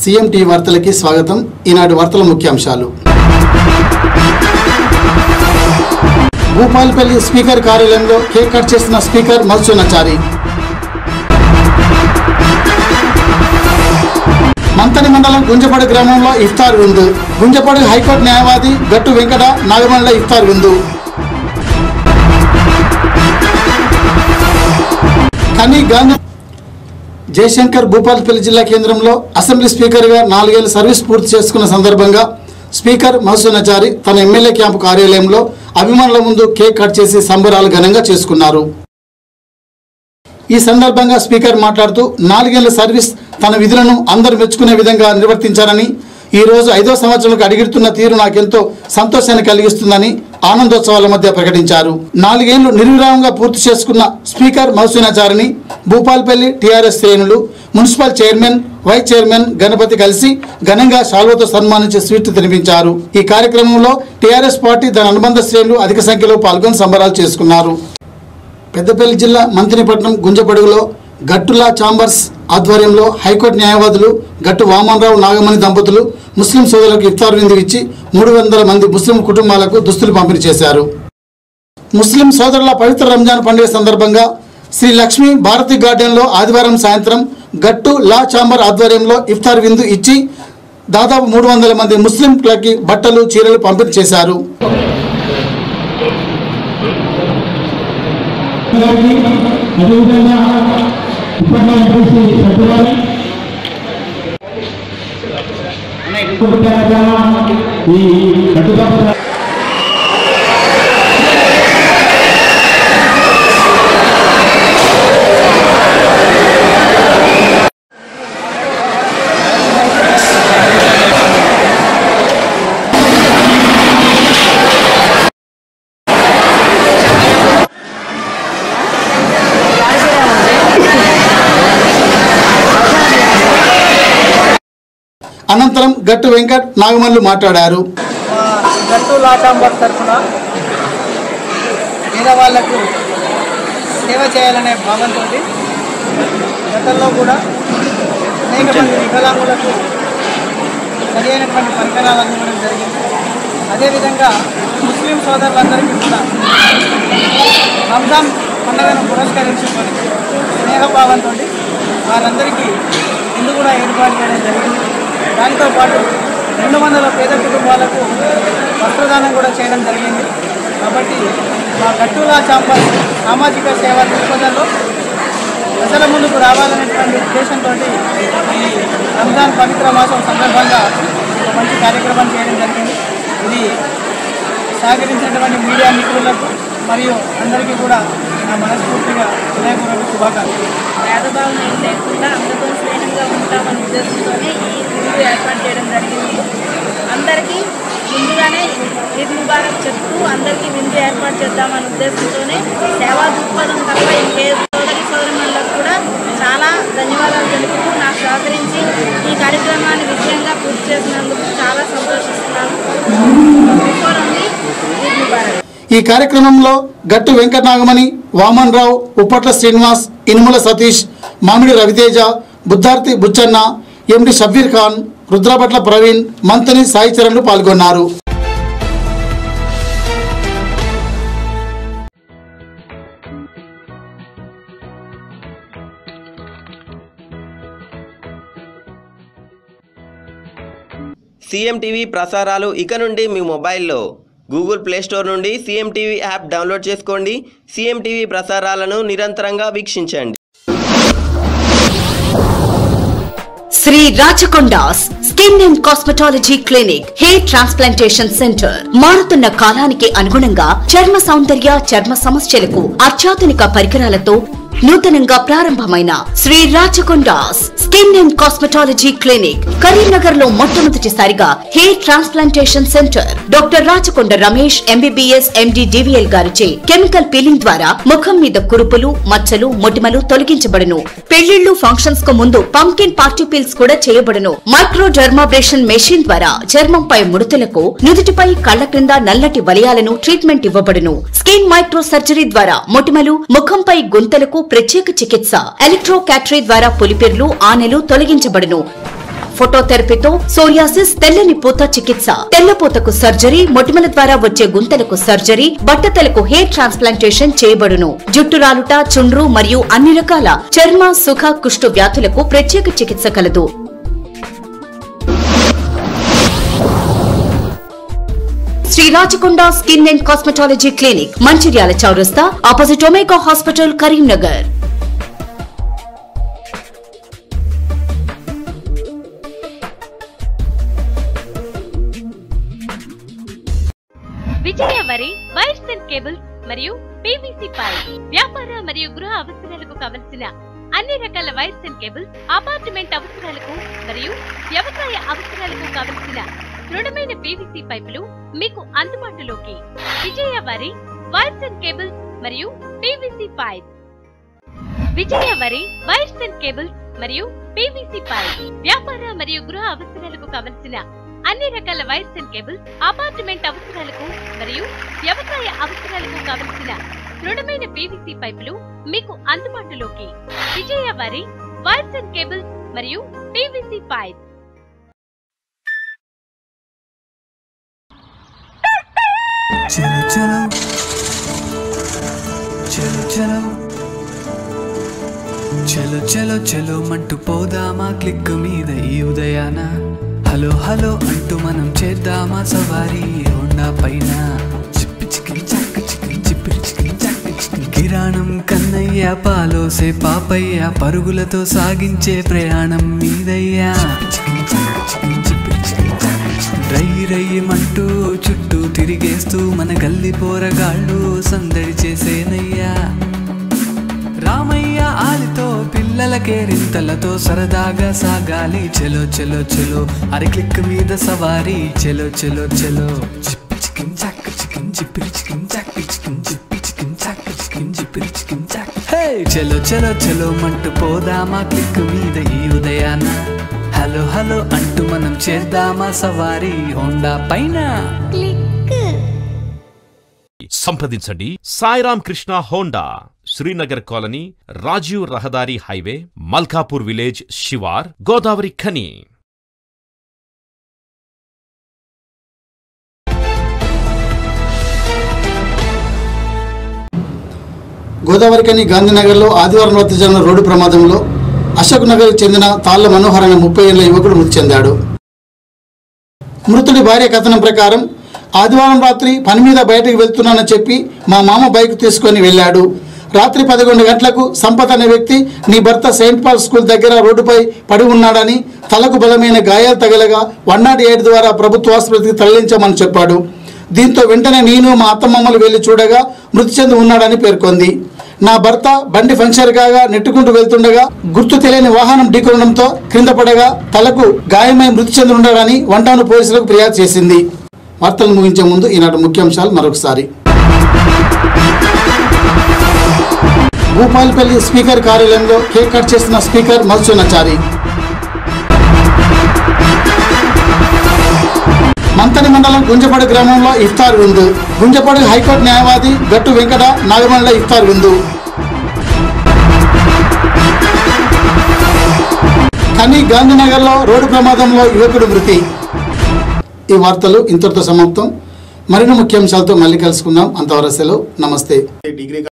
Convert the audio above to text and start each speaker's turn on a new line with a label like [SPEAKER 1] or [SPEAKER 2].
[SPEAKER 1] CM TV వార్తలకి స్వాగతం ఈనాటి వార్తల ముఖ్యాంశాలు భూపాల్పల్లి స్పీకర్ కార్యాలయంలో కేక్ కట్ చేసిన స్పీకర్ మధుసూనాచారి మంతని మండలం గుంజపాడు గ్రామంలో ఇఫ్తార్ విందు గుంజపాడు హైకోర్టు న్యాయవాది గట్టు వెంకట నాగమండల ఇఫ్తార్ విందు కనీ గాంధీ జయశంకర్ భూపాలపల్లి జిల్లా కేంద్రంలో అసెంబ్లీ స్పీకర్గా నాలుగేళ్ల సర్వీస్ పూర్తి చేసుకున్న సందర్భంగా స్పీకర్ మహసూనాచారి తన ఎమ్మెల్యే క్యాంపు కార్యాలయంలో అభిమానుల ముందు కేక్ కట్ చేసి సంబరాలు ఘనంగా చేసుకున్నారు ఈ సందర్భంగా స్పీకర్ మాట్లాడుతూ నాలుగేళ్ల సర్వీస్ తన విధులను అందరూ మెచ్చుకునే విధంగా నిర్వర్తించారని ఈ రోజు ఐదో సంవత్సరాలకు అడిగిస్తున్న తీరు నాకెంతో సంతోషాన్ని కలిగిస్తుందని ఆనందోత్సవాల మధ్య ప్రకటించారు నాలుగేళ్లు నిర్విరామంగా పూర్తి చేసుకున్న స్పీకర్ మహసూనాచారిని భూపాల్పల్లి టీఆర్ఎస్ శ్రేణులు municipal chairman vice chairman Ganapathi కలిసి ఘనంగా శాల్వతో సన్మానించి స్వీట్ తినిపించారు ఈ కార్యక్రమంలో టీఆర్ఎస్ పార్టీ దాని అనుబంధ శ్రేణులు అధిక సంఖ్యలో పాల్గొని సంబరాలు చేసుకున్నారు పెద్దపల్లి జిల్లా మంత్రిపట్నం గుంజపడుగులో గట్టులా చాంబర్స్ ఆధ్వర్యంలో హైకోర్టు న్యాయవాదులు గట్టు వామన్రావు నాగమణి దంపతులు ముస్లిం సోదరులకు ఇఫ్తార్ విందు ఇచ్చి మూడు వందల మంది ముస్లిం కుటుంబాలకు దుస్తులు పంపిణీ చేశారు ముస్లిం సోదరుల పవిత్ర రంజాన్ పండుగ సందర్భంగా శ్రీ లక్ష్మీ భారతి గార్డెన్లో ఆదివారం సాయంత్రం గట్టు లా చాంబర్ ఆధ్వర్యంలో ఇఫ్తార్ విందు ఇచ్చి దాదాపు మూడు వందల మంది ముస్లింలకి బట్టలు చీరలు పంపిణీ చేశారు
[SPEAKER 2] గారికి అదేవిధంగా ఇప్పట్లో ఎంపీసీ సభ్యులని ఈ కట్టుబాటు
[SPEAKER 1] అనంతరం గట్టు వెంకట్ నాగమల్లు మాట్లాడారు
[SPEAKER 3] మా గట్టు లాచాంబర్ తరఫున పేదవాళ్లకు సేవ చేయాలనే భావంతో గతంలో కూడా అనేక మంది వికలాంగులకు సరైనటువంటి పరికరాలు అందించడం జరిగింది అదేవిధంగా ముస్లిం సోదరులందరికీ కూడా రంజాన్ పండుగను పురస్కరించుకొని స్నేహభావంతో వారందరికీ ఇల్లు కూడా ఏర్పాటు చేయడం జరిగింది దాంతో పాటు రెండు వందల పేద కుటుంబాలకు వస్త్రదానం కూడా చేయడం జరిగింది కాబట్టి మా గట్టులా చాంబర్ సామాజిక సేవా దృక్పథంలో ప్రజల ముందుకు రావాలనేటువంటి ఉద్దేశంతో ఈ రంజాన్ పవిత్ర మాసం సందర్భంగా ఒక మంచి కార్యక్రమం చేయడం జరిగింది ఇది సహకరించినటువంటి మీడియా మిత్రులకు మరియు అందరికీ కూడా నా మనస్ఫూర్తిగా హృదయపూర్వక శుభాకాంక్షలు
[SPEAKER 4] భేదభావం ఏం లేకుండా అందరితో స్నేహంగా ఉంటామనే ఉద్దేశంతోనే ఈ విందు ఏర్పాటు చేయడం జరిగింది అందరికీ ముందుగానే ఈద్ ముబారక్ చెప్తూ అందరికీ విందు ఏర్పాటు చేద్దామనే ఉద్దేశంతోనే సేవా దృక్పథం తప్ప ఇంకే సోదరి సోదరులకు కూడా చాలా ధన్యవాదాలు తెలుపుతూ నాకు సహకరించి ఈ కార్యక్రమాన్ని విజయంగా పూర్తి చేసినందుకు చాలా సంతోషిస్తున్నాను బిఫోర్ ఉంది ఈద్ ముబారక్
[SPEAKER 1] ఈ కార్యక్రమంలో గట్టు వెంకటనాగమణి వామన్ రావు ఉప్పట్ల శ్రీనివాస్ ఇనుముల సతీష్ మామిడి రవితేజ బుద్ధార్తి బుచ్చన్న ఎండి షబ్బీర్ ఖాన్ రుద్రపట్ల ప్రవీణ్ మంతని సాయి చరణ్లు పాల్గొన్నారు
[SPEAKER 5] సీఎం టీవీ ప్రసారాలు ఇక నుండి మీ మొబైల్లో గూగుల్ ప్లే స్టోర్ నుండి సీఎం టీవీ యాప్ డౌన్లోడ్ చేసుకోండి సీఎం టీవీ ప్రసారాలను నిరంతరంగా వీక్షించండి
[SPEAKER 6] Shri Rachakondas skin and cosmetology clinic hair transplantation centre మారుతున్న కాలానికి అనుగుణంగా చర్మ సౌందర్య చర్మ సమస్యలకు అత్యాధునిక పరికరాలతో నూతనంగా ప్రారంభమైన Shri Rachakondas skin and cosmetology clinic Karimnagar లో మొట్టమొదటిసారిగా hair transplantation centre doctor Rachakonda Ramesh MBBS MD DVL గారిచే కెమికల్ పీలింగ్ ద్వారా ముఖం మీద కురుపులు మచ్చలు మొటిమలు తొలగించబడును పెళ్లిళ్లు ఫంక్షన్స్ కు ముందు పంకిన్ పార్టీ పీల్స్ కూడా చేయబడును మైక్రో డర్మాబ్రేషన్ మెషిన్ ద్వారా చర్మంపై ముడతలకు నుదుటిపై కళ్ల క్రింద నల్లటి వలయాలను ట్రీట్మెంట్ ఇవ్వబడును స్కిన్ మైక్రో సర్జరీ ద్వారా మొటిమలు ముఖంపై గుంతలకు ప్రత్యేక చికిత్స ఎలక్ట్రో క్యాటరీ ద్వారా పులిపెర్లు ఆనెలు తొలగించబడును ఫోటోథెరపీతో సోరియాసిస్ తెల్లని పూత చికిత్స తెల్లపూతకు సర్జరీ మొటిమల ద్వారా వచ్చే గుంతలకు సర్జరీ బట్టతలకు హెయిర్ ట్రాన్స్ప్లాంటేషన్ చేయబడును జుట్టు రాలుట చుండ్రు మరియు అన్ని రకాల చర్మ సుఖ కుష్టు వ్యాధులకు ప్రత్యేక చికిత్స కలదు Shri Rachakonda skin and cosmetology clinic Mancherial చౌరస్తా opposite Omega hospital Karimnagar
[SPEAKER 7] Vijaya Vari wires and cables మరియు పీవీసీ పైప్ వ్యాపార మరియు గృహ అవసరాలకు కావలసిన అన్ని రకాల వైర్స్ అండ్ కేబుల్స్ అపార్ట్మెంట్ అవసరాలకు మరియు వ్యవసాయ అవసరాలకు కావలసిన దృఢమైన పీవీసీ పైపులు మీకు అందుబాటులోకి Vijaya Vari wires and cables మరియు PVC pipe Vijaya Vari wires and cables మరియు పీవీసీ పైప్ వ్యాపార మరియు గృహ అవసరాలకు కావలసిన అన్ని రకాల వైర్స్ అండ్ కేబుల్స్ అపార్ట్మెంట్ అవసరాలకు మరియు వ్యవసాయ అవసరాలకు కావలసిన దృఢమైన పీవీసీ పైపులు మీకు అందుబాటులోకి Vijaya Vari wires and cables మరియు పీవీసీ పైప్
[SPEAKER 8] చలో చలో చలో చలో చలో చలో చలో మంటూ పోదామా క్లిక్ మీద ఈ ఉదయాన హలో హలో అంటూ మనం చేద్దామా సవారీ హోండా పైన చిప్పి చికిన్ చక్క చికిన్ చిప్పిరి చికిన్ చక్క చికిన్ కిరాణం కన్నయ్య పాలోసే పాపయ్య పరుగులతో సాగించే ప్రయాణం మీదయ్యా చికిన్ చక్క చికిన్ చిప్పిరి చికిన్ చక్క చికిన్ రై రయ్యమంటూ చుట్టూ తిరిగేస్తూ మన గల్లి పోరగాళ్ళు సందడి చేసేనయ్యా రామయ్య ఆలితో పిల్లలకే రింతలతో సరదాగా సాగాలి చెలో చెలో చెలో అరి క్లిక్ మీద సవారీ చెలో చెలో చెలో చిప్పి చికిన్ చాక్ చికిన్ చిప్పిరి చికిన్ చాక్ చికిన్ చిప్పి చికిన్ చాక్ చికిన్ చిప్పిరి చికిన్ చాక్ హే చెలో చెలో చెలో మంటూ పోదామా క్లిక్ మీద ఈ ఉదయాన హలో హలో అంటూ మనం చేద్దామా సవారీ హోండా పైన
[SPEAKER 9] సంప్రదించండి సాయిరామ్ కృష్ణ హోండా శ్రీనగర్ కాలనీ రాజీవ్ రహదారి హైవే మల్కాపూర్ విలేజ్ శివార్ గోదావరి ఖని
[SPEAKER 1] గోదావరికని గాంధీనగర్లో ఆదివారం రాత్రి జరిగిన రోడ్డు ప్రమాదంలో అశోక్ నగర్కు చెందిన తాళ్ల మనోహర్ అనే ముప్పై ఏళ్ల యువకుడు మృతి చెందాడు మృతుడి భార్య కథనం ప్రకారం ఆదివారం రాత్రి పని మీద బయటకు వెళ్తున్నానని చెప్పి మా మామ బైక్ తీసుకొని వెళ్ళాడు రాత్రి పదకొండు గంటలకు సంపత్ అనే వ్యక్తి నీ భర్త సెయింట్ పాల్ స్కూల్ దగ్గర రోడ్డుపై పడి ఉన్నాడని తలకు బలమైన గాయాలు తగలగా వన్ నాట్ ఎయిట్ ద్వారా ప్రభుత్వ ఆసుపత్రికి తరలించామని చెప్పాడు దీంతో వెంటనే నేను మా అత్తమ్మమ్మలు వెళ్లి చూడగా మృతి చెంది ఉన్నాడని పేర్కొంది నా భర్త బండి ఫంక్షన్ కాగా నెట్టుకుంటూ వెళ్తుండగా గుర్తు తెలియని వాహనం ఢీకొనడంతో క్రింద పడగా తలకు గాయమై మృతి చెంది ఉన్నాడని వంటాను పోలీసులకు ఫిర్యాదు చేసింది వార్తలు ముగించే ముందు ఈనాటి ముఖ్యాంశాలు మరొకసారి భూపాలపల్లి స్పీకర్ కార్యాలయంలో కేక్ కట్ చేసిన స్పీకర్ మధుసూనాచారి మంతని మండలం గుంజపాడు గ్రామంలో ఇఫ్తార్ విందు గుంజపాడు హైకోర్టు న్యాయవాది గట్టు వెంకట నాగమండల ఇఫ్తార్ విందు కని గాంధీనగర్లో రోడ్డు ప్రమాదంలో యువకుడు మృతి ఈ వార్తలు ఇంతటితో సమాప్తం మరిన్ని ముఖ్యాంశాలతో మళ్ళీ కలుసుకుందాం అంతవరకు సెలవు నమస్తే
[SPEAKER 10] డిగ్రీ